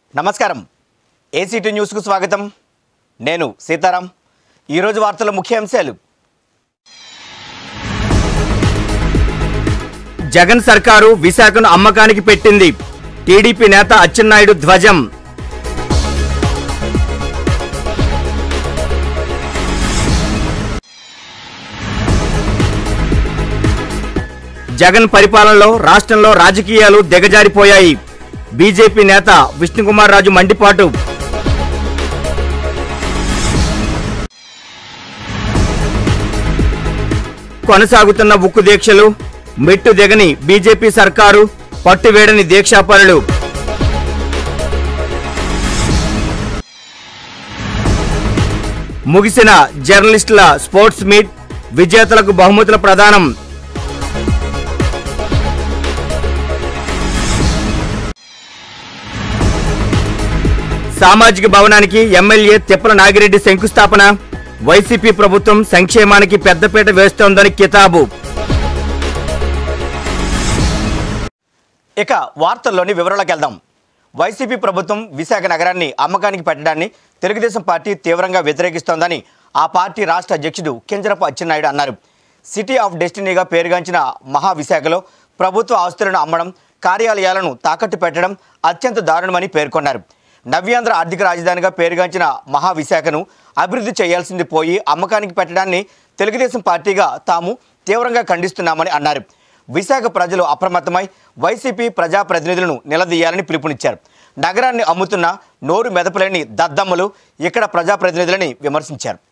నమస్కారం ఏసీటీ న్యూస్కు స్వాగతం నేను సీతారాం ఈరోజు వార్తల ముఖ్యాంశాలు జగన్ సర్కారు విశాఖను అమ్మకానికి పెట్టింది టీడీపీ నేత అచ్చెన్నాయుడు ధ్వజం జగన్ పరిపాలనలో రాష్ట్రంలో రాజకీయాలు దిగజారిపోయాయి బీజేపీ నేత విష్ణుకుమార్ రాజు మండిపాటు కొనసాగుతున్న ఉక్కు దీక్షలు మెట్టు దిగని బీజేపీ సర్కారు పట్టువేడని దీక్షాపరులు ముగిసిన జర్నలిస్టుల స్పోర్ట్స్ మీట్ విజేతలకు బహుమతుల ప్రదానం సామాజిక భవనానికి ఎమ్మెల్యే తిప్పల నాగిరెడ్డి శంకుస్థాపన వైసీపీ ప్రభుత్వం సంక్షేమానికి పెద్దపీట వేస్తోందని కితాబు ఇక వార్తల్లోని వివరాలకు వెళ్దాం వైసీపీ ప్రభుత్వం విశాఖ నగరాన్ని అమ్మకానికి పెట్టడాన్ని తెలుగుదేశం పార్టీ తీవ్రంగా వ్యతిరేకిస్తోందని ఆ పార్టీ రాష్ట్ర అధ్యక్షుడు కింజరపు అచ్చెన్నాయుడు అన్నారు సిటీ ఆఫ్ డెస్టినీగా పేరుగాంచిన మహావిశాఖలో ప్రభుత్వ ఆస్తులను అమ్మడం కార్యాలయాలను తాకట్టు పెట్టడం అత్యంత దారుణమని పేర్కొన్నారు నవ్యాంధ్ర ఆర్థిక రాజధానిగా పేరుగాంచిన మహావిశాఖను అభివృద్ధి చేయాల్సింది పోయి అమ్మకానికి పెట్టడాన్ని తెలుగుదేశం పార్టీగా తాము తీవ్రంగా ఖండిస్తున్నామని అన్నారు విశాఖ ప్రజలు అప్రమత్తమై వైసీపీ ప్రజాప్రతినిధులను నిలదీయాలని పిలుపునిచ్చారు నగరాన్ని అమ్ముతున్న నోరు మెదపలేని దద్దమ్మలు ఇక్కడ ప్రజాప్రతినిధులని విమర్శించారు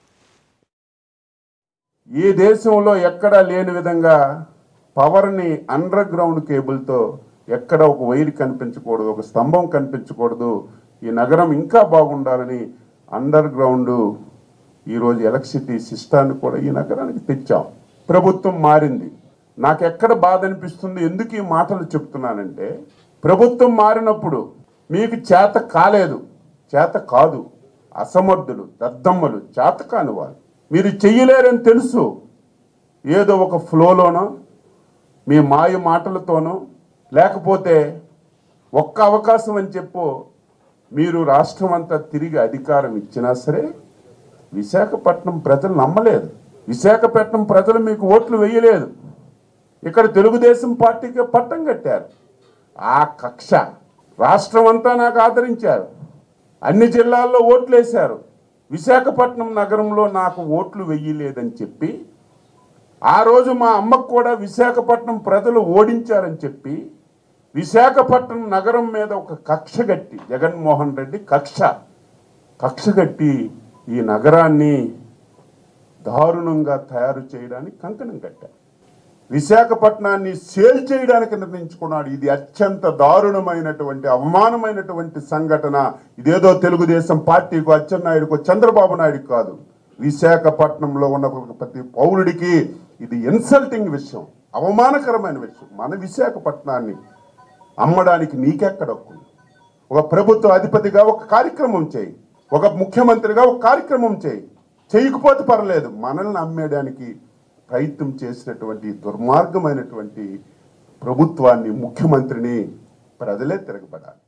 ఈ దేశంలో ఎక్కడా లేని విధంగా పవర్ని అండర్ గ్రౌండ్ కేబుల్తో ఎక్కడ ఒక వైర్ కనిపించకూడదు ఒక స్తంభం కనిపించకూడదు ఈ నగరం ఇంకా బాగుండాలని అండర్ గ్రౌండ్ ఈరోజు ఎలక్ట్రిసిటీ సిస్టాన్ని కూడా ఈ నగరానికి తెచ్చాం ప్రభుత్వం మారింది నాకు ఎక్కడ బాధ అనిపిస్తుంది ఎందుకు ఈ మాటలు చెప్తున్నానంటే ప్రభుత్వం మారినప్పుడు మీకు చేత కాలేదు చేత కాదు అసమర్థులు దద్దమ్మలు చేత కాని వాళ్ళు మీరు చెయ్యలేరని తెలుసు ఏదో ఒక ఫ్లోలోనో మీ మాయ మాటలతోనో లేకపోతే ఒక్క అవకాశం అని చెప్పు మీరు రాష్ట్రం అంతా తిరిగి అధికారం ఇచ్చినా సరే విశాఖపట్నం ప్రజలు నమ్మలేదు విశాఖపట్నం ప్రజలు మీకు ఓట్లు వేయలేదు ఇక్కడ తెలుగుదేశం పార్టీకి పట్టం కట్టారు ఆ కక్ష రాష్ట్రం అంతా నాకు ఆదరించారు అన్ని జిల్లాల్లో ఓట్లు వేశారు విశాఖపట్నం నగరంలో నాకు ఓట్లు వెయ్యలేదని చెప్పి ఆ రోజు మా అమ్మకు కూడా విశాఖపట్నం ప్రజలు ఓడించారని చెప్పి విశాఖపట్నం నగరం మీద ఒక కక్ష గట్టి జగన్మోహన్ రెడ్డి కక్ష కక్ష గట్టి ఈ నగరాన్ని దారుణంగా తయారు చేయడానికి కంకణం కట్టారు విశాఖపట్నాన్ని సేల్ చేయడానికి నిర్ణయించుకున్నాడు ఇది అత్యంత దారుణమైనటువంటి అవమానమైనటువంటి సంఘటన ఇదేదో తెలుగుదేశం పార్టీకు అచ్చెన్నాయుడుకో చంద్రబాబు నాయుడు కాదు విశాఖపట్నంలో ఉన్న ప్రతి పౌరుడికి ఇది ఇన్సల్టింగ్ విషయం అవమానకరమైన విషయం మన విశాఖపట్నాన్ని అమ్మడానికి నీకెక్కడ హక్కు ఒక ప్రభుత్వ అధిపతిగా ఒక కార్యక్రమం చేయి ఒక ముఖ్యమంత్రిగా ఒక కార్యక్రమం చేయి చేయకపోతే పర్లేదు మనల్ని అమ్మేయడానికి ప్రయత్నం చేసినటువంటి దుర్మార్గమైనటువంటి ప్రభుత్వాన్ని ముఖ్యమంత్రిని ప్రజలే తిరగబడాలి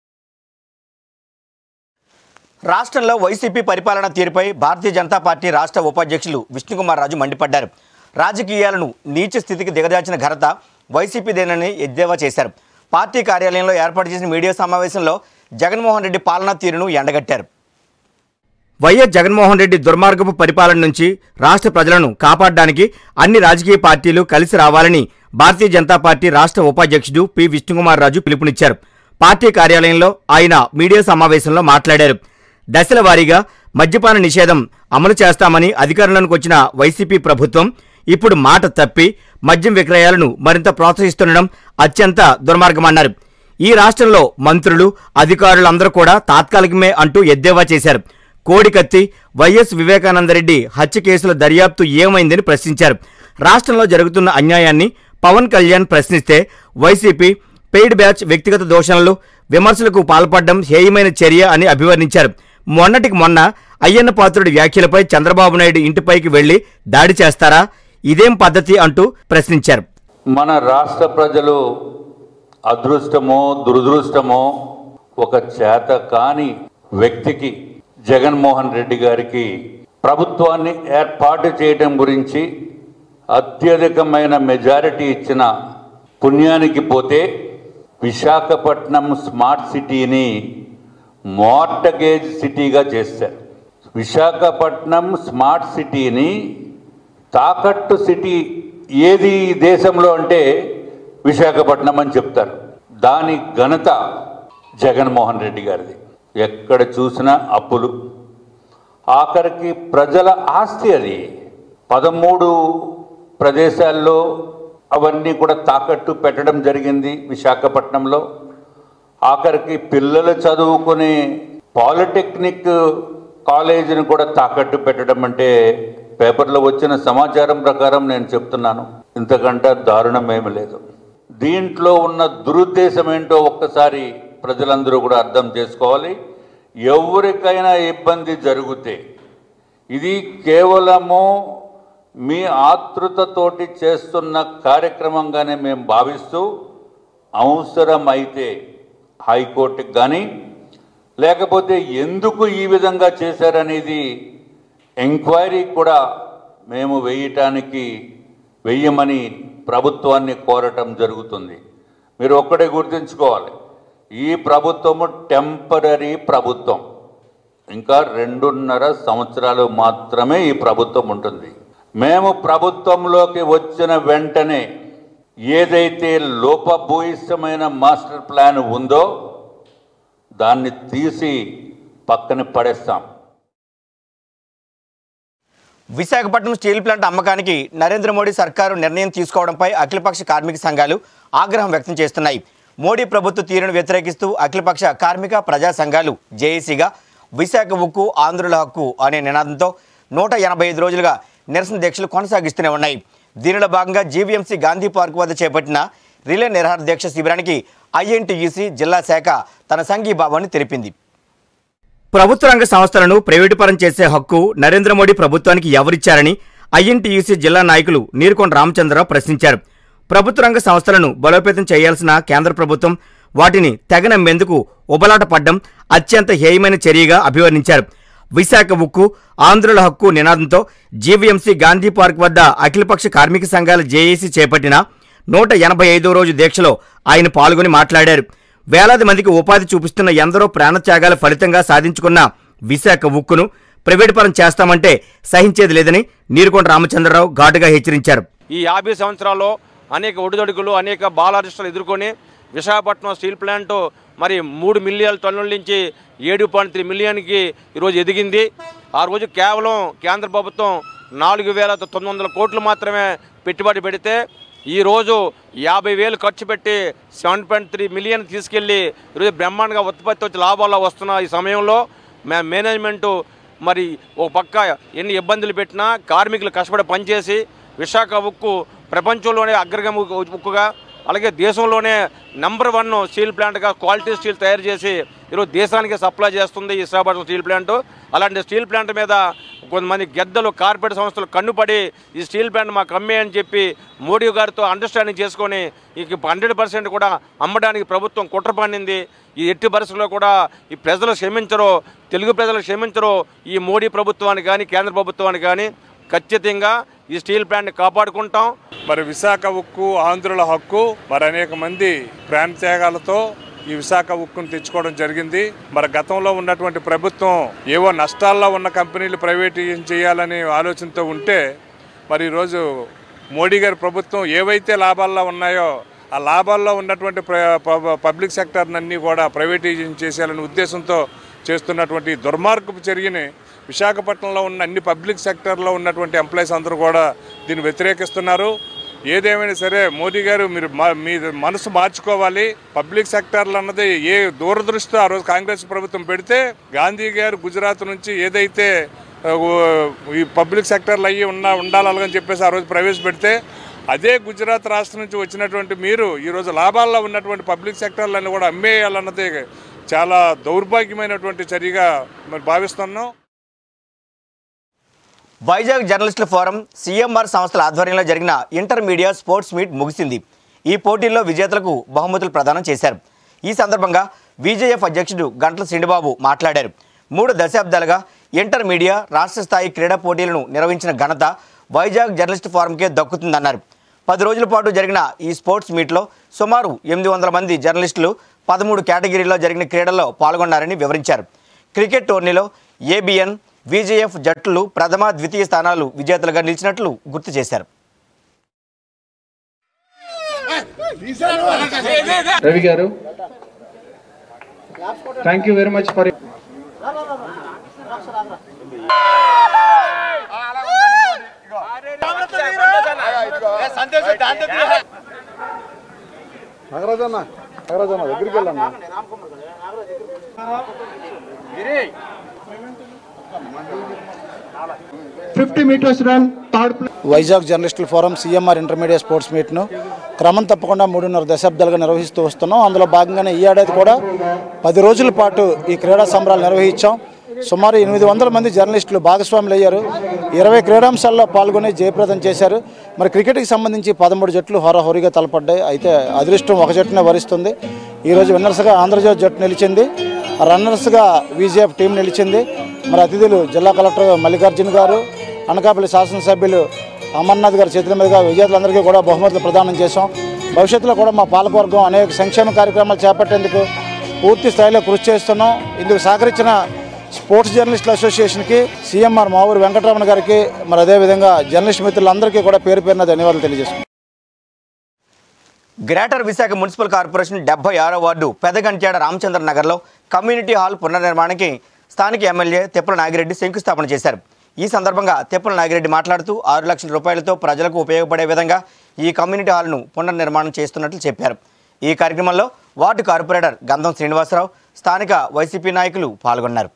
రాష్ట్రంలో వైసీపీ పరిపాలన తీరుపై భారతీయ జనతా పార్టీ రాష్ట్ర ఉపాధ్యక్షులు విష్ణుకుమార్ రాజు మండిపడ్డారు రాజకీయాలను నీచ స్థితికి దిగజార్చిన ఘనత వైసీపీదేనని ఎద్దేవా చేశారు పార్టీ కార్యాలయంలో ఏర్పాటు చేసిన మీడియా సమావేశంలో జగన్మోహన్ రెడ్డి పాలనా తీరును ఎండగట్టారు వైఎస్ జగన్మోహన్ రెడ్డి దుర్మార్గపు పరిపాలన నుంచి రాష్ట్ర ప్రజలను కాపాడడానికి అన్ని రాజకీయ పార్టీలు కలిసి రావాలని భారతీయ జనతా పార్టీ రాష్ట్ర ఉపాధ్యక్షుడు పి విష్ణుకుమార్ రాజు పిలుపునిచ్చారు పార్టీ కార్యాలయంలో ఆయన మీడియా సమావేశంలో మాట్లాడారు దశల వారీగా మద్యపాన నిషేధం అమలు చేస్తామని అధికారంలోకి వచ్చిన వైసీపీ ప్రభుత్వం ఇప్పుడు మాట తప్పి మద్యం విక్రయాలను మరింత ప్రోత్సహిస్తుండడం అత్యంత దుర్మార్గమన్నారు ఈ రాష్ట్రంలో మంత్రులు అధికారులందరూ కూడా తాత్కాలికమే అంటూ ఎద్దేవా చేశారు కోడికత్తి వైఎస్ వివేకానందరెడ్డి హత్య కేసుల దర్యాప్తు ఏమైందని ప్రశ్నించారు రాష్ట్రంలో జరుగుతున్న అన్యాయాన్ని పవన్ కళ్యాణ్ ప్రశ్నిస్తే వైసీపీ పెయిడ్ బ్యాచ్ వ్యక్తిగత దోషణలు విమర్శలకు పాల్పడడం హేయమైన చర్య అని అభివర్ణించారు మొన్నటికి మొన్న అయ్యన్న పాత్రుడి వ్యాఖ్యలపై చంద్రబాబు నాయుడు ఇంటిపైకి వెళ్లి దాడి చేస్తారా ఇదేం పద్ధతి అంటూ ప్రశ్నించారు మన రాష్ట్ర ప్రజలు అదృష్టమో దురదృష్టమో ఒక చేత కాని వ్యక్తికి జగన్మోహన్ రెడ్డి గారికి ప్రభుత్వాన్ని ఏర్పాటు చేయడం గురించి అత్యధికమైన మెజారిటీ ఇచ్చిన పుణ్యానికి పోతే విశాఖపట్నం స్మార్ట్ సిటీని మార్టగేజ్ సిటీగా చేశారు విశాఖపట్నం స్మార్ట్ సిటీని తాకట్టు సిటీ ఏది ఈ దేశంలో అంటే విశాఖపట్నం అని చెప్తారు దాని ఘనత జగన్మోహన్ రెడ్డి గారిది ఎక్కడ చూసినా అప్పులు ఆఖరికి ప్రజల ఆస్తి అది పదమూడు ప్రదేశాల్లో అవన్నీ కూడా తాకట్టు పెట్టడం జరిగింది విశాఖపట్నంలో ఆఖరికి పిల్లలు చదువుకునే పాలిటెక్నిక్ కాలేజీని కూడా తాకట్టు పెట్టడం అంటే పేపర్లో వచ్చిన సమాచారం ప్రకారం నేను చెప్తున్నాను ఇంతకంటే దారుణం ఏమి లేదు దీంట్లో ఉన్న దురుద్దేశం ఏంటో ఒక్కసారి ప్రజలందరూ కూడా అర్థం చేసుకోవాలి ఎవరికైనా ఇబ్బంది జరిగితే ఇది కేవలము మీ ఆతృతతోటి చేస్తున్న కార్యక్రమంగానే మేము భావిస్తూ అవసరమైతే హైకోర్టుకి కానీ లేకపోతే ఎందుకు ఈ విధంగా చేశారనేది ఎంక్వైరీ కూడా మేము వేయటానికి వెయ్యమని ప్రభుత్వాన్ని కోరటం జరుగుతుంది మీరు ఒక్కడే గుర్తుంచుకోవాలి ఈ ప్రభుత్వము టెంపరీ ప్రభుత్వం ఇంకా రెండున్నర సంవత్సరాలు మాత్రమే ఈ ప్రభుత్వం ఉంటుంది మేము ప్రభుత్వంలోకి వచ్చిన వెంటనే ఏదైతే లోపభూయిష్టమైన మాస్టర్ ప్లాన్ ఉందో దాన్ని తీసి పక్కన పడేస్తాం విశాఖపట్నం స్టీల్ ప్లాంట్ అమ్మకానికి నరేంద్ర మోడీ సర్కారు నిర్ణయం తీసుకోవడంపై అఖిలపక్ష కార్మిక సంఘాలు ఆగ్రహం వ్యక్తం చేస్తున్నాయి మోడీ ప్రభుత్వ తీరును వ్యతిరేకిస్తూ అఖిలపక్ష కార్మిక ప్రజా సంఘాలు జేఏసీగా విశాఖ ఉక్కు ఆంధ్రుల హక్కు అనే నినాదంతో నూట ఎనభై ఐదు రోజులుగా నిరసన దీక్షలు కొనసాగిస్తూనే ఉన్నాయి దీనిలో భాగంగా జీవీఎంసీ గాంధీ పార్క్ వద్ద చేపట్టిన రిలే నిరహార దీక్ష శిబిరానికి ఐఎన్టీయూసీ జిల్లా శాఖ తన సంఘీభావాన్ని తెలిపింది ప్రభుత్వ రంగ సంస్థలను ప్రైవేటుపరం చేసే హక్కు నరేంద్ర మోడీ ప్రభుత్వానికి ఎవరిచ్చారని ఐఎన్టీయూసీ జిల్లా నాయకులు నీరుకొండ రామచంద్రరావు ప్రశ్నించారు ప్రభుత్వ రంగ సంస్థలను బలోపేతం చేయాల్సిన కేంద్ర ప్రభుత్వం వాటిని తెగనమ్మేందుకు ఉబలాట పడ్డం అత్యంత హేయమైన చర్యగా అభివర్ణించారు విశాఖ ఉక్కు ఆంధ్రుల హక్కు నినాదంతో జీవీఎంసీ గాంధీ పార్క్ వద్ద అఖిలపక్ష కార్మిక సంఘాల జేఏసీ చేపట్టిన నూట ఎనభై ఐదో రోజు దీక్షలో ఆయన పాల్గొని మాట్లాడారు వేలాది మందికి ఉపాధి చూపిస్తున్న ఎందరో ప్రాణత్యాగాల ఫలితంగా సాధించుకున్న విశాఖ ఉక్కును ప్రైవేటు పరం చేస్తామంటే సహించేది లేదని నీరుకొండ రామచంద్రరావు ఘాటుగా హెచ్చరించారు ఈ యాభై సంవత్సరాల్లో అనేక ఒడిదొడుకులు అనేక బాలారిస్టులు ఎదుర్కొని విశాఖపట్నం స్టీల్ ప్లాంట్ మరి మూడు మిలియన్ టన్నుల నుంచి ఏడు పాయింట్ త్రీ మిలియన్కి ఈరోజు ఎదిగింది ఆ రోజు కేవలం కేంద్ర ప్రభుత్వం నాలుగు వేల తొమ్మిది వందల కోట్లు మాత్రమే పెట్టుబడి పెడితే ఈరోజు యాభై వేలు ఖర్చు పెట్టి సెవెన్ పాయింట్ త్రీ మిలియన్ తీసుకెళ్ళి ఈరోజు బ్రహ్మాండంగా ఉత్పత్తి వచ్చి లాభాల్లో వస్తున్న ఈ సమయంలో మే మేనేజ్మెంటు మరి ఒక పక్క ఎన్ని ఇబ్బందులు పెట్టినా కార్మికులు కష్టపడి పనిచేసి విశాఖ ఉక్కు ప్రపంచంలోనే అగ్రగమ ఉక్కు- ఉక్కుగా అలాగే దేశంలోనే నెంబర్ వన్ స్టీల్ ప్లాంట్గా క్వాలిటీ స్టీల్ తయారు చేసి ఈరోజు దేశానికి సప్లై చేస్తుంది ఈ విశాఖపట్నం స్టీల్ ప్లాంట్ అలాంటి స్టీల్ ప్లాంట్ మీద కొంతమంది గెద్దలు కార్పొరేట్ సంస్థలు కన్నుపడి ఈ స్టీల్ ప్లాంట్ మాకు అమ్మే అని చెప్పి మోడీ గారితో అండర్స్టాండింగ్ చేసుకొని ఇక హండ్రెడ్ పర్సెంట్ కూడా అమ్మడానికి ప్రభుత్వం కుట్ర పన్నింది ఈ ఎట్టి పరిస్థితుల్లో కూడా ఈ ప్రజలు క్షమించరు తెలుగు ప్రజలు క్షమించరు ఈ మోడీ ప్రభుత్వానికి కానీ కేంద్ర ప్రభుత్వానికి కానీ ఖచ్చితంగా ఈ స్టీల్ ప్లాంట్ని కాపాడుకుంటాం మరి విశాఖ ఉక్కు ఆంధ్రుల హక్కు మరి అనేక మంది ప్రాణ త్యాగాలతో ఈ విశాఖ ఉక్కును తెచ్చుకోవడం జరిగింది మరి గతంలో ఉన్నటువంటి ప్రభుత్వం ఏవో నష్టాల్లో ఉన్న కంపెనీలు ప్రైవేటీకరణ చేయాలనే ఆలోచనతో ఉంటే మరి ఈరోజు మోడీ గారి ప్రభుత్వం ఏవైతే లాభాల్లో ఉన్నాయో ఆ లాభాల్లో ఉన్నటువంటి ప్ర- ప- పబ్లిక్ సెక్టర్నన్నీ కూడా ప్రైవేటైజేషన్ చేసేయాలనే ఉద్దేశంతో చేస్తున్నటువంటి దుర్మార్గపు చర్యని విశాఖపట్నంలో ఉన్న అన్ని పబ్లిక్ సెక్టర్లో ఉన్నటువంటి ఎంప్లాయీస్ అందరూ కూడా దీన్ని వ్యతిరేకిస్తున్నారు ఏదేమైనా సరే మోదీ గారు మీరు మా- మీ మనసు మార్చుకోవాలి పబ్లిక్ సెక్టర్లు అన్నది ఏ దూరదృష్టితో ఆ రోజు కాంగ్రెస్ ప్రభుత్వం పెడితే గాంధీ గారు గుజరాత్ నుంచి ఏదైతే ఆ, ఓ- ఈ పబ్లిక్ సెక్టర్లు అయ్యి ఉన్న ఉండాలని చెప్పేసి ఆ రోజు ప్రవేశపెడితే అదే గుజరాత్ రాష్ట్రం నుంచి వచ్చినటువంటి మీరు ఈరోజు లాభాల్లో ఉన్నటువంటి పబ్లిక్ సెక్టర్లను కూడా అమ్మేయాలన్నది చాలా దౌర్భాగ్యమైనటువంటి చర్యగా మరి భావిస్తున్నాం వైజాగ్ జర్నలిస్టుల ఫోరం సిఎంఆర్ సంస్థల ఆధ్వర్యంలో జరిగిన ఇంటర్మీడియట్ స్పోర్ట్స్ మీట్ ముగిసింది ఈ పోటీల్లో విజేతలకు బహుమతులు ప్రదానం చేశారు ఈ సందర్భంగా బీజేఎఫ్ అధ్యక్షుడు గంటల శ్రీనిబాబు మాట్లాడారు మూడు దశాబ్దాలుగా ఇంటర్మీడియా రాష్ట్ర స్థాయి క్రీడా పోటీలను నిర్వహించిన ఘనత వైజాగ్ జర్నలిస్ట్ ఫోరంకే దక్కుతుందన్నారు పది రోజుల పాటు జరిగిన ఈ స్పోర్ట్స్ మీట్లో సుమారు ఎనిమిది వందల మంది జర్నలిస్టులు పదమూడు కేటగిరీల్లో జరిగిన క్రీడల్లో పాల్గొన్నారని వివరించారు క్రికెట్ టోర్నీలో ఏబిఎన్ విజేఎఫ్ జట్లు ప్రథమ ద్వితీయ స్థానాలు విజేతలుగా నిలిచినట్లు గుర్తు చేశారు Ravi garu thank you very much for fifty metres run third Vizag జర్నలిస్టుల ఫోరం సిఎంఆర్ ఇంటర్మీడియట్ స్పోర్ట్స్ మీట్ను క్రమం తప్పకుండా మూడున్నర దశాబ్దాలుగా నిర్వహిస్తూ వస్తున్నాం అందులో భాగంగానే ఈ ఏడాది కూడా పది రోజుల పాటు ఈ క్రీడా సంబరాలు నిర్వహించాం సుమారు ఎనిమిది వందల మంది జర్నలిస్టులు భాగస్వాములు అయ్యారు ఇరవై క్రీడాంశాల్లో పాల్గొని జయప్రదం చేశారు మరి క్రికెట్కి సంబంధించి పదమూడు జట్లు హోరాహోరీగా తలపడ్డాయి అయితే అదృష్టం ఒక జట్టునే వరిస్తుంది ఈరోజు విన్నర్స్గా ఆంధ్రజ్యోతి జట్టు నిలిచింది రన్నర్స్గా విజేఎఫ్ టీం నిలిచింది మరి అతిథులు జిల్లా కలెక్టర్ మల్లికార్జున్ గారు అనకాపల్లి శాసనసభ్యులు అమర్నాథ్ గారి చేతుల మీదుగా విజేతలందరికీ కూడా బహుమతులు ప్రదానం చేశాం భవిష్యత్తులో కూడా మా పాలకవర్గం అనేక సంక్షేమ కార్యక్రమాలు చేపట్టేందుకు పూర్తి స్థాయిలో కృషి చేస్తున్నాం ఇందుకు సహకరించిన స్పోర్ట్స్ జర్నలిస్టుల అసోసియేషన్కి సీఎంఆర్ మావూరు వెంకటరమణ గారికి మరి అదేవిధంగా జర్నలిస్ట్ మిత్రులందరికీ కూడా పేరు పేరున ధన్యవాదాలు తెలియజేస్తున్నాం గ్రేటర్ విశాఖ మున్సిపల్ కార్పొరేషన్ డెబ్బై ఆరో వార్డు పెదగంట్యాడ రామచంద్ర నగర్లో కమ్యూనిటీ హాల్ పునర్నిర్మాణానికి స్థానిక ఎమ్మెల్యే తిప్పల నాగిరెడ్డి శంకుస్థాపన చేశారు ఈ సందర్భంగా తిప్పల నాగిరెడ్డి మాట్లాడుతూ ఆరు లక్షల రూపాయలతో ప్రజలకు ఉపయోగపడే విధంగా ఈ కమ్యూనిటీ హాల్ను పునర్నిర్మాణం చేస్తున్నట్లు చెప్పారు ఈ కార్యక్రమంలో వార్డు కార్పొరేటర్ గంధం శ్రీనివాసరావు స్థానిక వైసీపీ నాయకులు పాల్గొన్నారు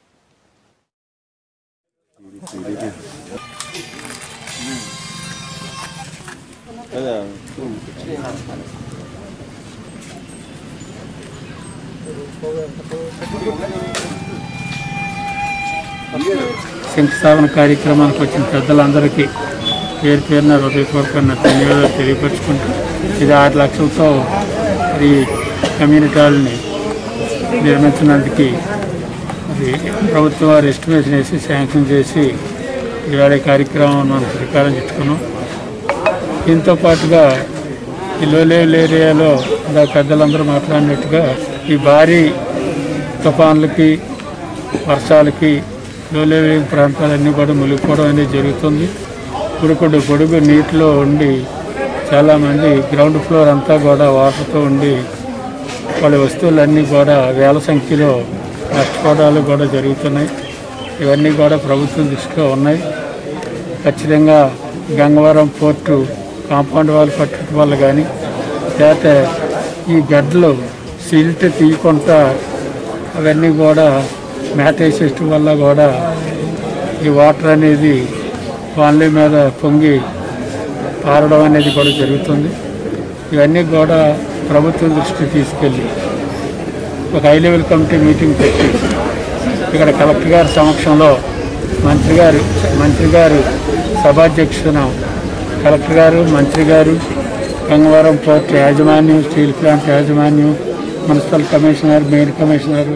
శంకుస్థాపన కార్యక్రమానికి వచ్చిన పెద్దలందరికీ పేరు పేరున హృదయపూర్వక ధన్యవాదాలు తెలియపరుచుకుంటూ ఇది ఆరు లక్షలతో ఈ కమ్యూనిటీ హాల్ని నిర్మించినందుకు అది ప్రభుత్వం వారు ఎస్టిమేషన్ వేసి శాంక్షన్ చేసి ఇవాళ ఈ కార్యక్రమం మనం శ్రీకారం చుట్టుకున్నాం దీంతో పాటుగా ఈ లోలేవుల ఏరియాలో ఇందా పెద్దలందరూ మాట్లాడినట్టుగా ఈ భారీ తుఫాన్లకి వర్షాలకి లోలేవి ప్రాంతాలన్నీ కూడా మునిగిపోవడం అనేది జరుగుతుంది కుడుకుడు గొడుగు నీటిలో ఉండి చాలామంది గ్రౌండ్ ఫ్లోర్ అంతా కూడా వాటర్తో ఉండి వాళ్ళ వస్తువులన్నీ కూడా వేల సంఖ్యలో నష్టపోవడాలు కూడా జరుగుతున్నాయి ఇవన్నీ కూడా ప్రభుత్వం దృష్టిలో ఉన్నాయి ఖచ్చితంగా గంగవరం పోర్టు కాంపౌండ్ వాళ్ళు కట్టడం వల్ల కానీ లేకపోతే ఈ గడ్డలు సిల్ట్ తీయకుండా అవన్నీ కూడా మ్యాట్ వేసేయటం వల్ల కూడా ఈ వాటర్ అనేది వాళ్ళ మీద పొంగి పారడం అనేది కూడా జరుగుతుంది ఇవన్నీ కూడా ప్రభుత్వం దృష్టికి తీసుకెళ్ళి ఒక హై లెవెల్ కమిటీ మీటింగ్ పెట్టి ఇక్కడ కలెక్టర్ గారి సమక్షంలో మంత్రి గారు మంత్రి గారు సభాధ్యక్షున కలెక్టర్ గారు మంత్రి గారు గంగవరం పోర్ట్ యాజమాన్యం స్టీల్ ప్లాంట్ యాజమాన్యం municipal commissioner main commissioner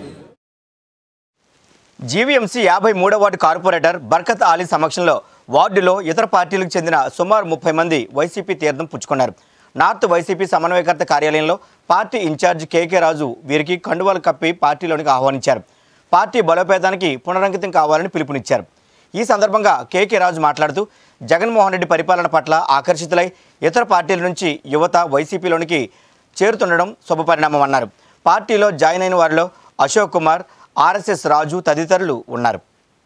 GVMC యాభై మూడో వార్డు కార్పొరేటర్ బర్కత్ ఆలీ సమక్షంలో వార్డులో ఇతర పార్టీలకు చెందిన సుమారు ముప్పై మంది వైసీపీ తీర్థం పుచ్చుకున్నారు నార్త్ వైసీపీ సమన్వయకర్త కార్యాలయంలో పార్టీ ఇన్ఛార్జ్ కేకే రాజు వీరికి కండువాలు కప్పి పార్టీలోనికి ఆహ్వానించారు పార్టీ బలోపేతానికి పునరంకితం కావాలని పిలుపునిచ్చారు ఈ సందర్భంగా కేకే రాజు మాట్లాడుతూ జగన్మోహన్ రెడ్డి పరిపాలన పట్ల ఆకర్షితులై ఇతర పార్టీల నుంచి యువత వైసీపీలోనికి చేరుతుండడం శుభపరిణామం అన్నారు పార్టీలో జాయిన్ అయిన వారిలో అశోక్ కుమార్ ఆర్ఎస్ఎస్ రాజు తదితరులు ఉన్నారు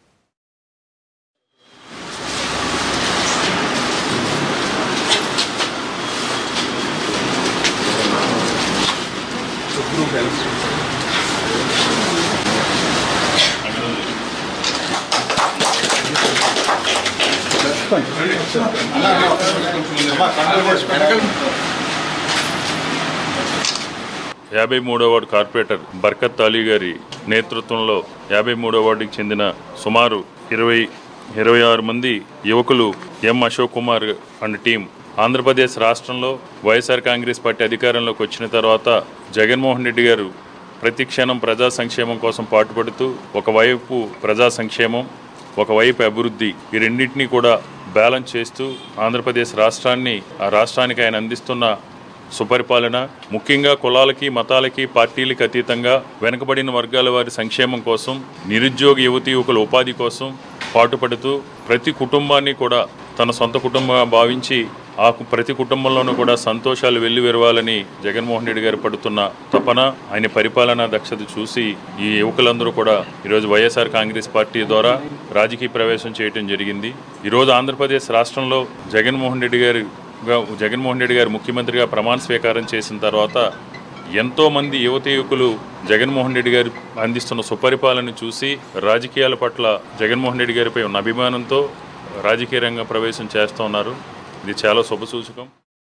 యాభై మూడో వార్డు కార్పొరేటర్ బర్కత్ అలీ గారి నేతృత్వంలో యాభై మూడో వార్డుకి చెందిన సుమారు ఇరవై ఇరవై ఆరు మంది యువకులు M Ashok Kumar and team Andhra Pradesh రాష్ట్రంలో వైఎస్ఆర్ కాంగ్రెస్ పార్టీ అధికారంలోకి వచ్చిన తర్వాత జగన్మోహన్ రెడ్డి గారు ప్రతి క్షణం ప్రజా సంక్షేమం కోసం పాటుపడుతూ ఒకవైపు ప్రజా సంక్షేమం ఒకవైపు అభివృద్ధి ఈ రెండింటినీ కూడా బ్యాలెన్స్ చేస్తూ ఆంధ్రప్రదేశ్ రాష్ట్రాన్ని ఆ రాష్ట్రానికి ఆయన అందిస్తున్న సుపరిపాలన ముఖ్యంగా కులాలకి మతాలకి పార్టీలకి అతీతంగా వెనుకబడిన వర్గాల వారి సంక్షేమం కోసం నిరుద్యోగ యువతి యువకుల ఉపాధి కోసం పాటుపడుతూ ప్రతి కుటుంబాన్ని కూడా తన సొంత కుటుంబంగా భావించి ఆ కు- ప్రతి కుటుంబంలోనూ కూడా సంతోషాలు వెళ్లి విరవాలని జగన్మోహన్ రెడ్డి గారు పడుతున్న తపన ఆయన పరిపాలనా దక్షత చూసి ఈ యువకులందరూ కూడా ఈరోజు వైఎస్ఆర్ కాంగ్రెస్ పార్టీ ద్వారా రాజకీయ ప్రవేశం చేయడం జరిగింది ఈరోజు ఆంధ్రప్రదేశ్ రాష్ట్రంలో జగన్మోహన్ రెడ్డి గారు గా- జగన్మోహన్ రెడ్డి గారు ముఖ్యమంత్రిగా ప్రమాణ స్వీకారం చేసిన తర్వాత ఎంతో మంది యువత యువకులు జగన్మోహన్ రెడ్డి గారు అందిస్తున్న సుపరిపాలన చూసి రాజకీయాల పట్ల జగన్మోహన్ రెడ్డి గారిపై ఉన్న అభిమానంతో రాజకీయ రంగ ప్రవేశం చేస్తూ ఉన్నారు ఇది చాలా శుభసూచకం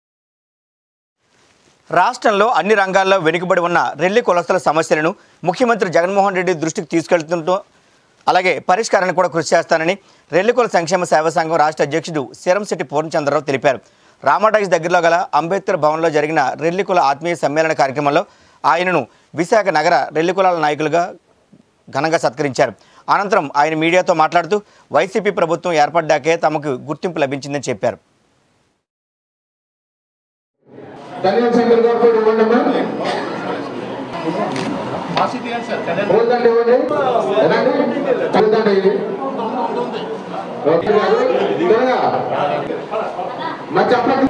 రాష్ట్రంలో అన్ని రంగాల్లో వెనుకబడి ఉన్న రెల్లి కులస్తుల సమస్యలను ముఖ్యమంత్రి జగన్మోహన్ రెడ్డి దృష్టికి తీసుకెళ్తుంటూ అలాగే పరిష్కారానికి కూడా కృషి చేస్తానని రెల్లికుల సంక్షేమ సేవా సంఘం రాష్ట్ర అధ్యక్షుడు శిరంశెట్టి పూర్ణచంద్రరావు తెలిపారు రామాటాక్స్ దగ్గరలో గల అంబేద్కర్ భవన్లో జరిగిన రెల్లికుల ఆత్మీయ సమ్మేళన కార్యక్రమంలో ఆయనను విశాఖ నగర రెల్లికులాల నాయకులుగా ఘనంగా సత్కరించారు అనంతరం ఆయన మీడియాతో మాట్లాడుతూ వైసీపీ ప్రభుత్వం ఏర్పడ్డాకే తమకు గుర్తింపు లభించిందని చెప్పారు ధన్యవాద శంకర్ గారు కూడా ఇవ్వండమ్మా పూలదండ ఇవ్వండి ఎలాంటి పూలదండ ఇది ఓకే గారు త్వరగా మరి చెప్పండి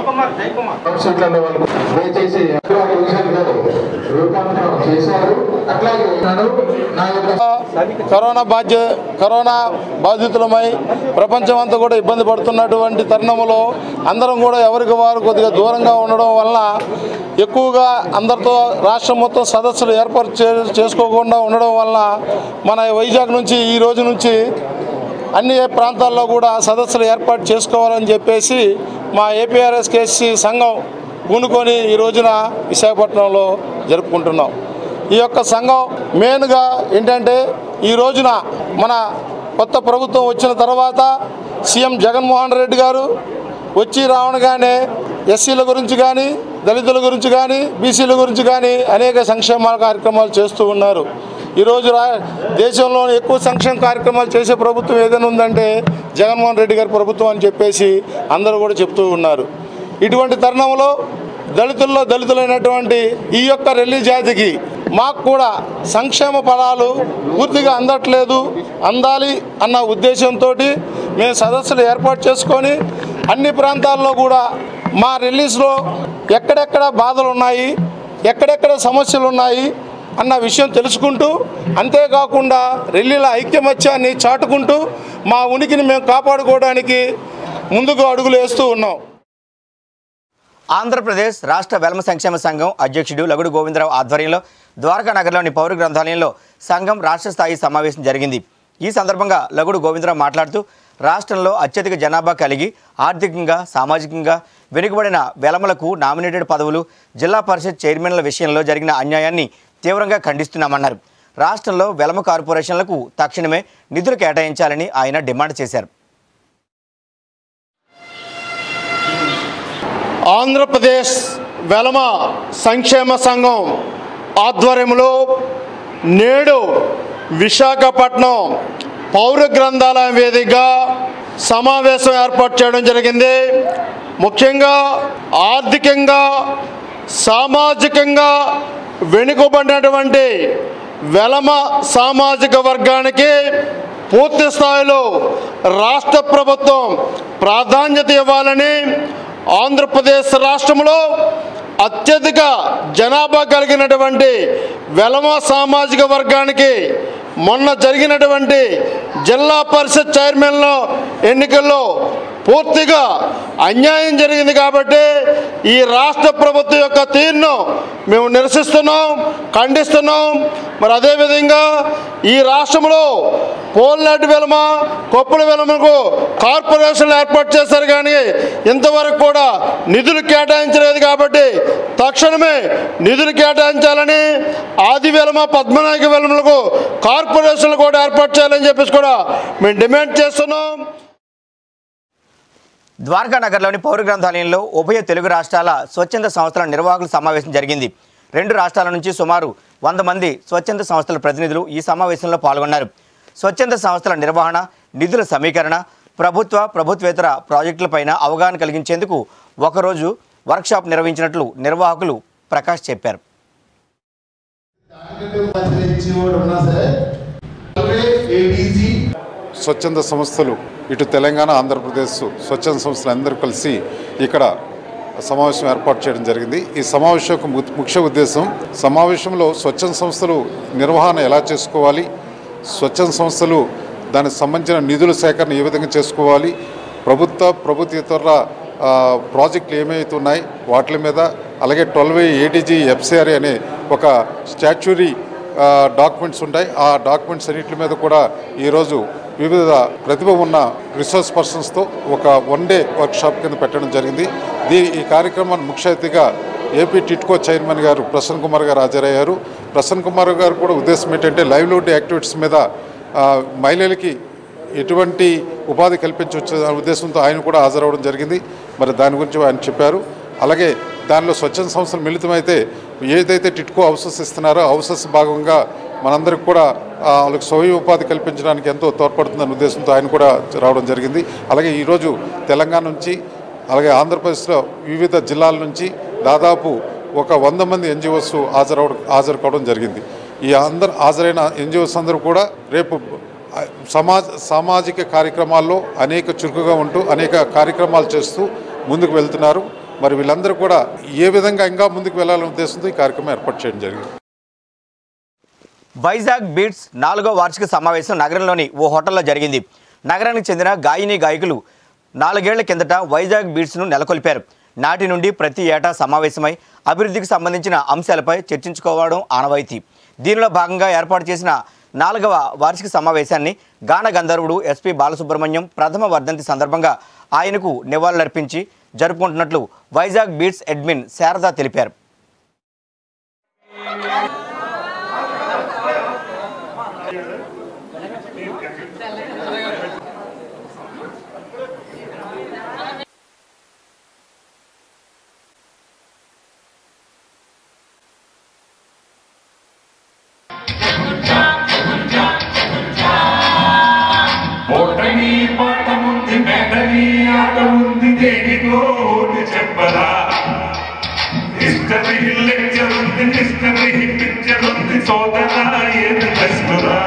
సీట్లలో వాళ్ళు దయచేసి ఒక విషయం గారు రూపాంతరం చేశారు అట్లాగే ఉన్నాడు నా యొక్క కరోనా బాధ్య కరోనా బాధితులమై ప్రపంచం అంతా కూడా ఇబ్బంది పడుతున్నటువంటి తరుణంలో అందరం కూడా ఎవరికి వారు కొద్దిగా దూరంగా ఉండడం వలన ఎక్కువగా అందరితో రాష్ట్రం మొత్తం సదస్సులు ఏర్పాటు చే- చేసుకోకుండా ఉండడం వలన మన వైజాగ్ నుంచి ఈ రోజు నుంచి అన్ని ప్రాంతాల్లో కూడా సదస్సులు ఏర్పాటు చేసుకోవాలని చెప్పేసి మా ఏపీఆర్ఎస్కేసి సంఘం పూనుకొని ఈ రోజున విశాఖపట్నంలో జరుపుకుంటున్నాం ఈ యొక్క సంఘం మెయిన్గా ఏంటంటే ఈ రోజున మన కొత్త ప్రభుత్వం వచ్చిన తర్వాత సీఎం జగన్మోహన్ రెడ్డి గారు వచ్చి రావణగానే ఎస్సీల గురించి కానీ దళితుల గురించి కానీ బీసీల గురించి కానీ అనేక సంక్షేమ కార్యక్రమాలు చేస్తూ ఉన్నారు ఈరోజు రా దేశంలో ఎక్కువ సంక్షేమ కార్యక్రమాలు చేసే ప్రభుత్వం ఏదైనా ఉందంటే జగన్మోహన్ రెడ్డి గారి ప్రభుత్వం అని చెప్పేసి అందరూ కూడా చెప్తూ ఉన్నారు ఇటువంటి తరుణంలో దళితుల్లో దళితులైనటువంటి ఈ యొక్క రెల్లి జాతికి మాకు కూడా సంక్షేమ ఫలాలు పూర్తిగా అందట్లేదు అందాలి అన్న ఉద్దేశంతో మేము సదస్సులు ఏర్పాటు చేసుకొని అన్ని ప్రాంతాల్లో కూడా మా రిలీజ్లో ఎక్కడెక్కడ బాధలు ఉన్నాయి ఎక్కడెక్కడ సమస్యలు ఉన్నాయి అన్న విషయం తెలుసుకుంటూ అంతేకాకుండా రెల్లీల ఐక్యమత్యాన్ని చాటుకుంటూ మా ఉనికిని మేము కాపాడుకోవడానికి ముందుకు అడుగులు వేస్తూ ఉన్నాం ఆంధ్రప్రదేశ్ రాష్ట్ర వెలమ సంక్షేమ సంఘం అధ్యక్షుడు లగుడు గోవిందరావు ఆధ్వర్యంలో ద్వారకా నగర్లోని పౌర గ్రంథాలయంలో సంఘం రాష్ట్ర స్థాయి సమావేశం జరిగింది ఈ సందర్భంగా లగుడు గోవిందరావు మాట్లాడుతూ రాష్ట్రంలో అత్యధిక జనాభా కలిగి ఆర్థికంగా సామాజికంగా వెనుకబడిన వెలమలకు నామినేటెడ్ పదవులు జిల్లా పరిషత్ చైర్మన్ల విషయంలో జరిగిన అన్యాయాన్ని తీవ్రంగా ఖండిస్తున్నామన్నారు రాష్ట్రంలో వెలమ కార్పొరేషన్లకు తక్షణమే నిధులు కేటాయించాలని ఆయన డిమాండ్ చేశారు ఆంధ్రప్రదేశ్ వెలమ సంక్షేమ సంఘం ఆధ్వర్యంలో నేడు విశాఖపట్నం పౌర గ్రంథాలయం వేదికగా సమావేశం ఏర్పాటు చేయడం జరిగింది ముఖ్యంగా ఆర్థికంగా సామాజికంగా వెనుకబడినటువంటి వెలమ సామాజిక వర్గానికి పూర్తి స్థాయిలో రాష్ట్ర ప్రభుత్వం ప్రాధాన్యత ఇవ్వాలని ఆంధ్రప్రదేశ్ రాష్ట్రంలో అత్యధిక జనాభా కలిగినటువంటి వెలమ సామాజిక వర్గానికి మొన్న జరిగినటువంటి జిల్లా పరిషత్ చైర్మన్ల ఎన్నికల్లో పూర్తిగా అన్యాయం జరిగింది కాబట్టి ఈ రాష్ట్ర ప్రభుత్వం యొక్క తీరును మేము నిరసిస్తున్నాం ఖండిస్తున్నాం మరి అదేవిధంగా ఈ రాష్ట్రంలో పోల్నాటి వెలమ కొప్పుల వెలమకు కార్పొరేషన్లు ఏర్పాటు చేశారు కానీ ఇంతవరకు కూడా నిధులు కేటాయించలేదు కాబట్టి తక్షణమే నిధులు కేటాయించాలని ఆది వెలమ పద్మనాయక వెలమలకు కార్పొరేషన్లు కూడా ఏర్పాటు చేయాలని చెప్పేసి కూడా మేము డిమాండ్ చేస్తున్నాం ద్వారకా నగర్లోని పౌర గ్రంథాలయంలో ఉభయ తెలుగు రాష్ట్రాల స్వచ్ఛంద సంస్థల నిర్వాహకుల సమావేశం జరిగింది రెండు రాష్ట్రాల నుంచి సుమారు వంద మంది స్వచ్ఛంద సంస్థల ప్రతినిధులు ఈ సమావేశంలో పాల్గొన్నారు స్వచ్ఛంద సంస్థల నిర్వహణ నిధుల సమీకరణ ప్రభుత్వ ప్రభుత్వేతర ప్రాజెక్టులపైన అవగాహన కలిగించేందుకు ఒకరోజు వర్క్షాప్ నిర్వహించినట్లు నిర్వాహకులు ప్రకాష్ చెప్పారు స్వచ్ఛంద సంస్థలు ఇటు తెలంగాణ ఆంధ్రప్రదేశ్ స్వచ్ఛంద సంస్థలు అందరూ కలిసి ఇక్కడ సమావేశం ఏర్పాటు చేయడం జరిగింది ఈ సమావేశం యొక్క ము- ముఖ్య ఉద్దేశం సమావేశంలో స్వచ్ఛంద సంస్థలు నిర్వహణ ఎలా చేసుకోవాలి స్వచ్ఛంద సంస్థలు దానికి సంబంధించిన నిధుల సేకరణ ఏ విధంగా చేసుకోవాలి ప్రభుత్వ ప్రభుత్వేతర ఆ, ప్రాజెక్టులు ఏమైతే ఉన్నాయి వాటి మీద అలాగే ట్వెల్వ్ ఏటీజీ ఎఫ్సిఆర్ అనే ఒక స్టాచ్యూరీ డాక్యుమెంట్స్ ఉంటాయి ఆ డాక్యుమెంట్స్ అన్నింటి మీద కూడా ఈరోజు వివిధ ప్రతిభ ఉన్న రిసోర్స్ పర్సన్స్తో ఒక వన్ డే వర్క్షాప్ కింద పెట్టడం జరిగింది దీ ఈ కార్యక్రమాన్ని ముఖ్య అతిథిగా ఏపీ టిట్కో చైర్మన్ గారు ప్రసన్న కుమార్ గారు హాజరయ్యారు ప్రసన్న కుమార్ గారు కూడా ఉద్దేశం ఏంటంటే లైవ్లీహుడ్ యాక్టివిటీస్ మీద ఆ, మహిళలకి ఎటువంటి ఉపాధి కల్పించవచ్చు అనే ఉద్దేశంతో ఆయన కూడా హాజరవడం జరిగింది మరి దాని గురించి ఆయన చెప్పారు అలాగే దానిలో స్వచ్ఛంద సంస్థలు మిళితమైతే ఏదైతే టిట్కో హౌసెస్ ఇస్తున్నారో హౌసెస్ భాగంగా మనందరికి కూడా ఆ, వాళ్ళకి స్వయం ఉపాధి కల్పించడానికి ఎంతో తోడ్పడుతుందనే ఉద్దేశంతో ఆయన కూడా రావడం జరిగింది అలాగే ఈరోజు తెలంగాణ నుంచి అలాగే ఆంధ్రప్రదేశ్లో వివిధ జిల్లాల నుంచి దాదాపు ఒక వంద మంది ఎన్జిఓస్ హాజరవడం హాజరు కావడం జరిగింది ఈ అందరు హాజరైన ఎన్జిఓస్ అందరూ కూడా రేపు ఆ, సమాజ సామాజిక కార్యక్రమాల్లో అనేక చురుకుగా ఉంటూ అనేక కార్యక్రమాలు చేస్తూ ముందుకు వెళ్తున్నారు మరి వీళ్ళందరూ కూడా ఏ విధంగా ఇంకా ముందుకు వెళ్ళాలనే ఉద్దేశంతో ఈ కార్యక్రమం ఏర్పాటు చేయడం జరిగింది వైజాగ్ బీట్స్ నాలుగో వార్షిక సమావేశం నగరంలోని ఓ హోటల్లో జరిగింది నగరానికి చెందిన గాయని గాయకులు నాలుగేళ్ల కిందట వైజాగ్ బీట్స్ను నెలకొల్పారు నాటి నుండి ప్రతి ఏటా సమావేశమై అభివృద్ధికి సంబంధించిన అంశాలపై చర్చించుకోవడం ఆనవాయితీ దీనిలో భాగంగా ఏర్పాటు చేసిన నాలుగవ వార్షిక సమావేశాన్ని గాన గంధర్వుడు ఎస్పి బాలసుబ్రహ్మణ్యం ప్రథమ వర్ధంతి సందర్భంగా ఆయనకు నివాళులర్పించి జరుపుకుంటున్నట్లు వైజాగ్ బీట్స్ అడ్మిన్ శారద తెలిపారు ఓటమి పాట ఉంది మెడని ఆట ఉంది దేనికో ఓటు చెప్పరా హిస్టరీ లెక్చర్ ఉంది హిస్టరీ పిక్చర్ ఉంది సోదరా ఏది బెస్టురా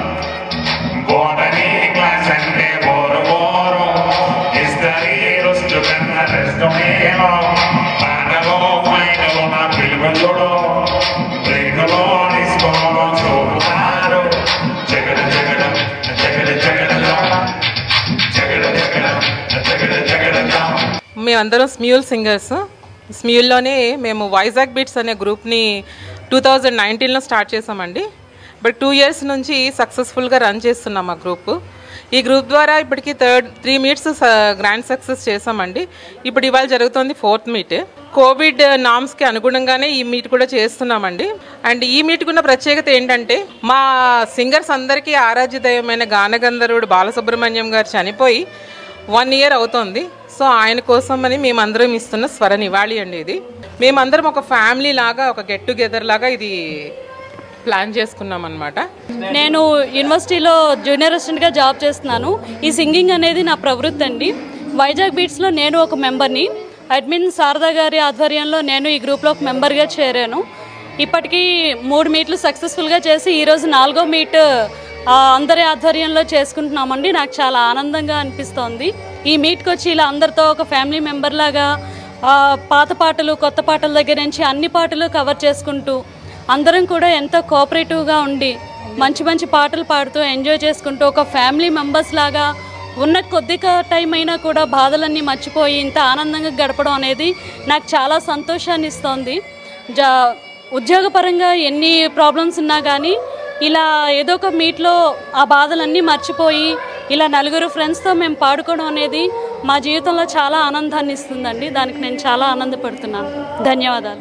బోటనీ క్లాస్ అంటే బోరు బోరు హిస్టరీ రొస్టు కన్నా రెస్ట్ మేలో పాటలో మైకలో నా పిలువ చూడు బ్రేకులో డిస్కోలో చూపుతారు జగడ జగడ జగడ జగడ జగడ జగడ జగడ జగడ మేమందరం స్మ్యూల్ సింగర్స్ స్మ్యూల్లోనే మేము వైజాగ్ బీట్స్ అనే గ్రూప్ని టూ థౌజండ్ నైన్టీన్లో స్టార్ట్ చేసామండి బట్ టూ ఇయర్స్ నుంచి సక్సెస్ఫుల్గా రన్ చేస్తున్నాం ఆ గ్రూప్ ఈ గ్రూప్ ద్వారా ఇప్పటికి third three meets grand success చేసామండి ఇప్పుడు ఇవాళ జరుగుతుంది ఫోర్త్ మీట్ కోవిడ్ నామ్స్కి అనుగుణంగానే ఈ మీట్ కూడా చేస్తున్నామండి అండ్ ఈ మీట్కి ఉన్న ప్రత్యేకత ఏంటంటే మా సింగర్స్ అందరికీ ఆరాధ్య దైవమైన గానగంధర్వుడు బాలసుబ్రహ్మణ్యం గారు చనిపోయి వన్ ఇయర్ అవుతోంది సో ఆయన కోసం అని మేమందరం ఇస్తున్న స్వర నివాళి అండి ఇది మేమందరం ఒక ఫ్యామిలీ లాగా ఒక గెట్ టుగెదర్ లాగా ఇది ప్లాన్ చేసుకున్నాం అనమాట నేను యూనివర్సిటీలో జూనియర్ అసిస్టెంట్గా జాబ్ చేస్తున్నాను ఈ సింగింగ్ అనేది నా ప్రవృత్తి అండి వైజాగ్ బీట్స్లో నేను ఒక మెంబర్ని అడ్మిన్ శారదా గారి ఆధ్వర్యంలో నేను ఈ గ్రూప్లో ఒక మెంబర్గా చేరాను ఇప్పటికీ మూడు మీట్లు సక్సెస్ఫుల్గా చేసి ఈరోజు నాలుగో మీట్ ఆ, అందరి ఆధ్వర్యంలో చేసుకుంటున్నామండి నాకు చాలా ఆనందంగా అనిపిస్తోంది ఈ మీట్కి వచ్చి ఇలా అందరితో ఒక ఫ్యామిలీ మెంబర్ లాగా ఆ, పాత పాటలు కొత్త పాటల దగ్గర నుంచి అన్ని పాటలు కవర్ చేసుకుంటూ అందరం కూడా ఎంతో కోఆపరేటివ్గా ఉండి మంచి మంచి పాటలు పాడుతూ ఎంజాయ్ చేసుకుంటూ ఒక ఫ్యామిలీ మెంబర్స్ లాగా ఉన్న కొద్ది క- టైం అయినా కూడా బాధలన్నీ మర్చిపోయి ఇంత ఆనందంగా గడపడం అనేది నాకు చాలా సంతోషాన్ని ఇస్తోంది జా ఉద్యోగపరంగా ఎన్ని ప్రాబ్లమ్స్ ఉన్నా కానీ ఇలా ఏదో ఒక మీట్లో ఆ బాధలన్నీ మర్చిపోయి ఇలా నలుగురు ఫ్రెండ్స్తో మేము పాడుకోవడం అనేది మా జీవితంలో చాలా ఆనందాన్ని ఇస్తుందండి దానికి నేను చాలా ఆనందపడుతున్నాను ధన్యవాదాలు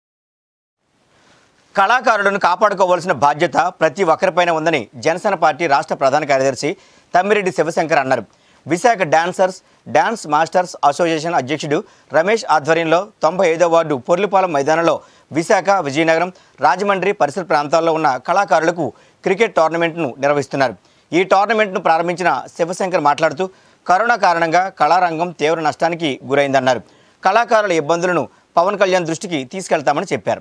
కళాకారులను కాపాడుకోవాల్సిన బాధ్యత ప్రతి ఒక్కరిపైన ఉందని జనసేన పార్టీ రాష్ట్ర ప్రధాన కార్యదర్శి తమ్మిరెడ్డి శివశంకర్ అన్నారు Visakha dancers dance masters association అధ్యక్షుడు రమేష్ ఆధ్వర్యంలో తొంభై ఐదో వార్డు పొర్లిపాలెం మైదానంలో విశాఖ విజయనగరం రాజమండ్రి పరిసర ప్రాంతాల్లో ఉన్న కళాకారులకు క్రికెట్ టోర్నమెంట్ను నిర్వహిస్తున్నారు ఈ టోర్నమెంట్ను ప్రారంభించిన శివశంకర్ మాట్లాడుతూ కరోనా కారణంగా కళారంగం తీవ్ర నష్టానికి గురైందన్నారు కళాకారుల ఇబ్బందులను పవన్ కళ్యాణ్ దృష్టికి తీసుకెళ్తామని చెప్పారు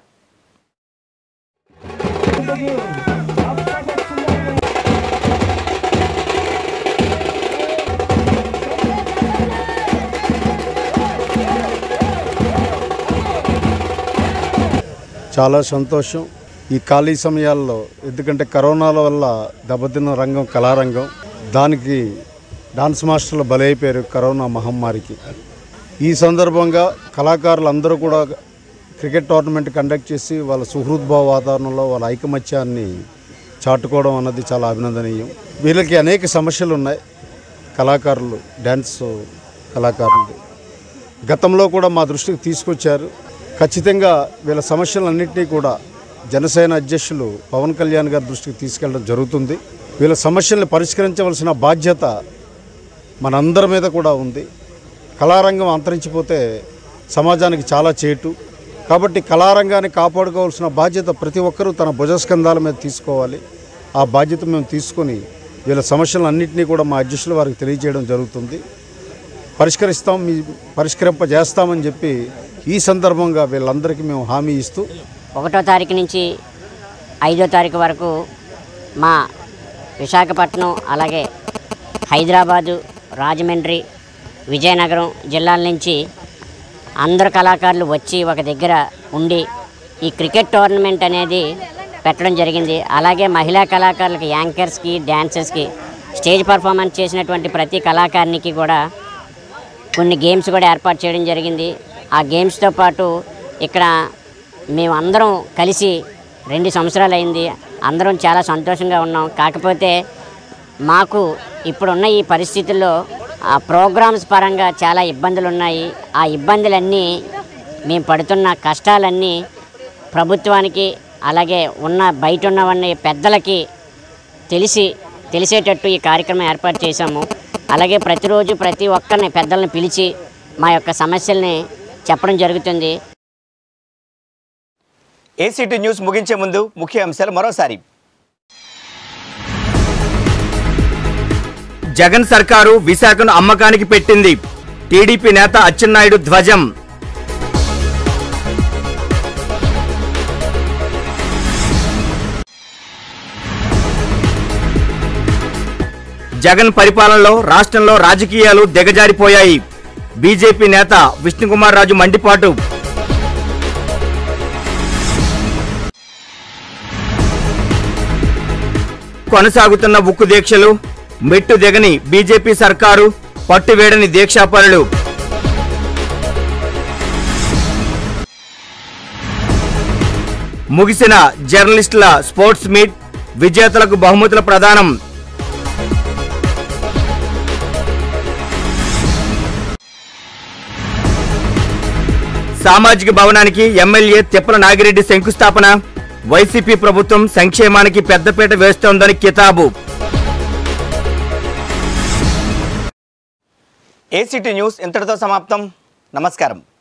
చాలా సంతోషం ఈ ఖాళీ సమయాల్లో ఎందుకంటే కరోనాల వల్ల దెబ్బతిన్న రంగం కళారంగం దానికి డాన్స్ మాస్టర్లు బలైపోయారు కరోనా మహమ్మారికి ఈ సందర్భంగా కళాకారులు అందరూ కూడా క్రికెట్ టోర్నమెంట్ కండక్ట్ చేసి వాళ్ళ సుహృద్భావ వాతావరణంలో వాళ్ళ ఐకమత్యాన్ని చాటుకోవడం అన్నది చాలా అభినందనీయం వీళ్ళకి అనేక సమస్యలు ఉన్నాయి కళాకారులు డ్యాన్స్ కళాకారులు గతంలో కూడా మా దృష్టికి తీసుకొచ్చారు ఖచ్చితంగా వీళ్ళ సమస్యలన్నింటినీ కూడా జనసేన అధ్యక్షులు పవన్ కళ్యాణ్ గారి దృష్టికి తీసుకెళ్ళడం జరుగుతుంది వీళ్ళ సమస్యల్ని పరిష్కరించవలసిన బాధ్యత మనందరి మీద కూడా ఉంది కళారంగం అంతరించిపోతే సమాజానికి చాలా చేటు కాబట్టి కళారంగాన్ని కాపాడుకోవాల్సిన బాధ్యత ప్రతి ఒక్కరూ తన భుజస్కంధాల మీద తీసుకోవాలి ఆ బాధ్యత మేము తీసుకొని వీళ్ళ సమస్యలన్నింటినీ కూడా మా అధ్యక్షుల వారికి తెలియజేయడం జరుగుతుంది పరిష్కరిస్తాం మీ పరిష్కరింపజేస్తామని చెప్పి ఈ సందర్భంగా వీళ్ళందరికీ మేము హామీ ఇస్తూ ఒకటో తారీఖు నుంచి ఐదో తారీఖు వరకు మా విశాఖపట్నం అలాగే హైదరాబాదు రాజమండ్రి విజయనగరం జిల్లాల నుంచి అందరు కళాకారులు వచ్చి ఒక దగ్గర ఉండి ఈ క్రికెట్ టోర్నమెంట్ అనేది పెట్టడం జరిగింది అలాగే మహిళా కళాకారులకి యాంకర్స్కి డ్యాన్సర్స్కి స్టేజ్ పర్ఫార్మెన్స్ చేసినటువంటి ప్రతి కళాకారునికి కూడా కొన్ని గేమ్స్ కూడా ఏర్పాటు చేయడం జరిగింది ఆ గేమ్స్తో పాటు ఇక్కడ మేము అందరం కలిసి రెండు సంవత్సరాలు అయింది అందరం చాలా సంతోషంగా ఉన్నాం కాకపోతే మాకు ఇప్పుడున్న ఈ పరిస్థితుల్లో ఆ ప్రోగ్రామ్స్ పరంగా చాలా ఇబ్బందులు ఉన్నాయి ఆ ఇబ్బందులన్నీ మేము పడుతున్న కష్టాలన్నీ ప్రభుత్వానికి అలాగే ఉన్న బయట ఉన్నవన్నీ పెద్దలకి తెలిసి తెలిసేటట్టు ఈ కార్యక్రమం ఏర్పాటు చేశాము అలాగే ప్రతిరోజు ప్రతి ఒక్కరిని పెద్దల్ని పిలిచి మా యొక్క సమస్యల్ని చెప్పడం జరుగుతుంది ఏసీటీ న్యూస్ ముగించే ముందు ముఖ్య అంశాలు మరోసారి జగన్ సర్కారు విశాఖను అమ్మకానికి పెట్టింది టీడీపీ నేత అచ్చెన్నాయుడు ధ్వజం జగన్ పరిపాలనలో రాష్ట్రంలో రాజకీయాలు దిగజారిపోయాయి బీజేపీ నేత విష్ణుకుమార్ రాజు మండిపాటు కొనసాగుతున్న ఉక్కు దీక్షలు మెట్టు దిగని బీజేపీ సర్కారు పట్టువేడని దీక్షాపరులు ముగిసిన జర్నలిస్టుల స్పోర్ట్స్ మీట్ విజేతలకు బహుమతుల ప్రదానం సామాజిక భవనానికి ఎమ్మెల్యే తిప్పల నాగిరెడ్డి శంకుస్థాపన వైసీపీ ప్రభుత్వం సంక్షేమానికి పెద్దపీట వేస్తోందని కితాబు ఏసీటీ న్యూస్ ఇంతటితో సమాప్తం నమస్కారం